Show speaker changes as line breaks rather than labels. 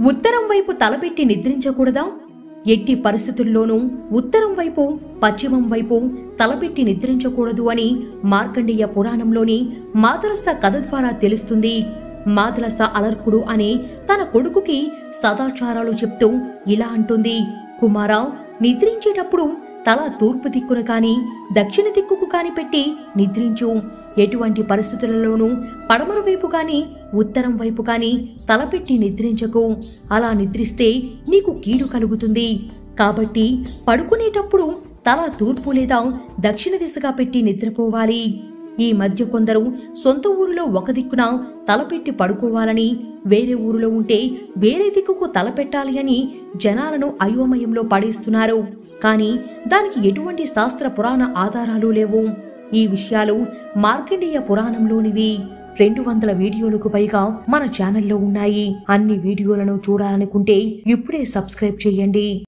ఉత్తరం వైపు తలపెట్టి నిద్రించకూడదా ఎట్టి పరిస్థితుల్లోనూ ఉత్తరం వైపు పశ్చిమం వైపు తలపెట్టి నిద్రించకూడదు అని మార్కండేయ పురాణంలోని మాదరస కథ ద్వారా తెలుస్తుంది మాదరస అలర్కుడు అనే తన కొడుకుకి సదాచారాలు చెప్తూ ఇలా అంటుంది కుమారా నిద్రించేటప్పుడు తల తూర్పు దిక్కున కాని దక్షిణ దిక్కుకు కాని పెట్టి నిద్రించు ఎటువంటి పరిస్థితులలోనూ పడమర వైపు కాని ఉత్తరం వైపు కాని తలపెట్టి నిద్రించకు అలా నిద్రిస్తే నీకు కీడు కలుగుతుంది కాబట్టి పడుకునేటప్పుడు తల తూర్పు లేదా దక్షిణ దిశగా పెట్టి నిద్రపోవాలి ఈ మధ్య కొందరు సొంత ఊరిలో ఒక దిక్కున తలపెట్టి పడుకోవాలని వేరే ఊరిలో ఉంటే వేరే దిక్కుకు తలపెట్టాలి అని జనాలను అయోమయంలో పడేస్తున్నారు కానీ దానికి ఎటువంటి శాస్త్ర పురాణ ఆధారాలు లేవు ఈ విషయాలు మార్కండేయ పురాణంలోనివి రెండు వందల వీడియోలకు పైగా మన ఛానల్లో ఉన్నాయి అన్ని వీడియోలను చూడాలనుకుంటే ఇప్పుడే సబ్స్క్రైబ్ చేయండి